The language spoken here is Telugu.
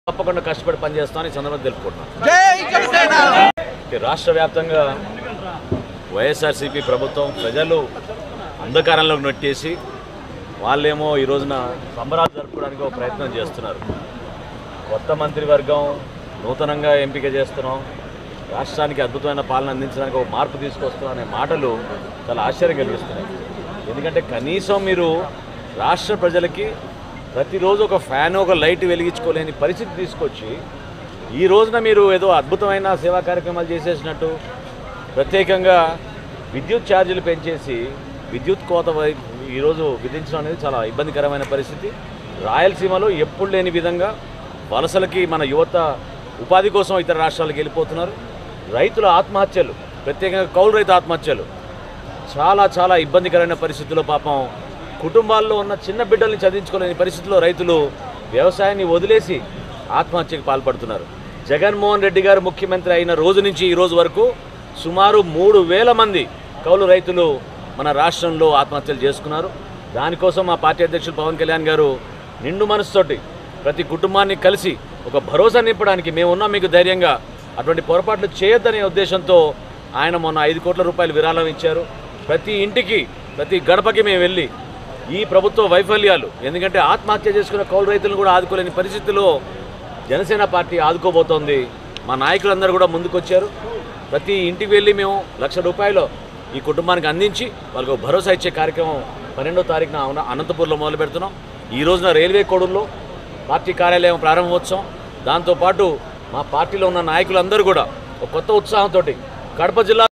తప్పకుండా కష్టపడి పనిచేస్తామని ఈ సందర్భంగా తెలుపుకుంటున్నాను జై జనసేన ఈ రాష్ట్ర వ్యాప్తంగా వైఎస్ఆర్సీపీ ప్రభుత్వం ప్రజలు అంధకారంలోకి నెట్టేసి వాళ్ళేమో ఈ రోజున సంబరాలు జరుపుకోవడానికి ఒక ప్రయత్నం చేస్తున్నారు కొత్త మంత్రివర్గం నూతనంగా ఎంపిక చేస్తున్నాం రాష్ట్రానికి అద్భుతమైన పాలన అందించడానికి ఒక మార్పు తీసుకొస్తున్నాం అనే మాటలు చాలా ఆశ్చర్యం కలిగిస్తున్నాయి ఎందుకంటే కనీసం మీరు రాష్ట్ర ప్రజలకి ప్రతిరోజు ఒక ఫ్యాన్ ఒక లైట్ వెలిగించుకోలేని పరిస్థితి తీసుకొచ్చి ఈ రోజున మీరు ఏదో అద్భుతమైన సేవా కార్యక్రమాలు చేసేసినట్టు ప్రత్యేకంగా విద్యుత్ ఛార్జీలు పెంచేసి విద్యుత్ కోత వై- ఈరోజు విధించడం అనేది చాలా ఇబ్బందికరమైన పరిస్థితి రాయలసీమలో ఎప్పుడు లేని విధంగా వలసలకి మన యువత ఉపాధి కోసం ఇతర రాష్ట్రాలకు వెళ్ళిపోతున్నారు రైతుల ఆత్మహత్యలు ప్రత్యేకంగా కౌలు రైతు ఆత్మహత్యలు చాలా చాలా ఇబ్బందికరమైన పరిస్థితుల్లో పాపం కుటుంబాల్లో ఉన్న చిన్న బిడ్డల్ని చదివించుకోలేని పరిస్థితుల్లో రైతులు వ్యవసాయాన్ని వదిలేసి ఆత్మహత్యకు పాల్పడుతున్నారు జగన్మోహన్ రెడ్డి గారు ముఖ్యమంత్రి అయిన రోజు నుంచి ఈ రోజు వరకు సుమారు మూడు వేల మంది కౌలు రైతులు మన రాష్ట్రంలో ఆత్మహత్యలు చేసుకున్నారు దానికోసం మా పార్టీ అధ్యక్షులు పవన్ కళ్యాణ్ గారు నిండు మనసుతోటి ప్రతి కుటుంబాన్ని కలిసి ఒక భరోసా నింపడానికి మేము ఉన్నాం మీకు ధైర్యంగా అటువంటి పొరపాట్లు చేయొద్దనే ఉద్దేశంతో ఆయన మొన్న ఐదు కోట్ల రూపాయలు విరాళం ఇచ్చారు ప్రతి ఇంటికి ప్రతి గడపకి మేము వెళ్ళి ఈ ప్రభుత్వ వైఫల్యాలు ఎందుకంటే ఆత్మహత్య చేసుకున్న కౌలు రైతులను కూడా ఆదుకోలేని పరిస్థితిలో జనసేన పార్టీ ఆదుకోబోతోంది మా నాయకులందరూ కూడా ముందుకొచ్చారు ప్రతి ఇంటికి వెళ్ళి మేము లక్ష రూపాయలు ఈ కుటుంబానికి అందించి వాళ్ళకు భరోసా ఇచ్చే కార్యక్రమం పన్నెండో తారీఖున అన- అనంతపూర్లో మొదలు పెడుతున్నాం ఈ రోజున రైల్వే కోడూరులో పార్టీ కార్యాలయం ప్రారంభోత్సవం దాంతోపాటు మా పార్టీలో ఉన్న నాయకులందరూ కూడా ఒక కొత్త ఉత్సాహంతో కడప జిల్లా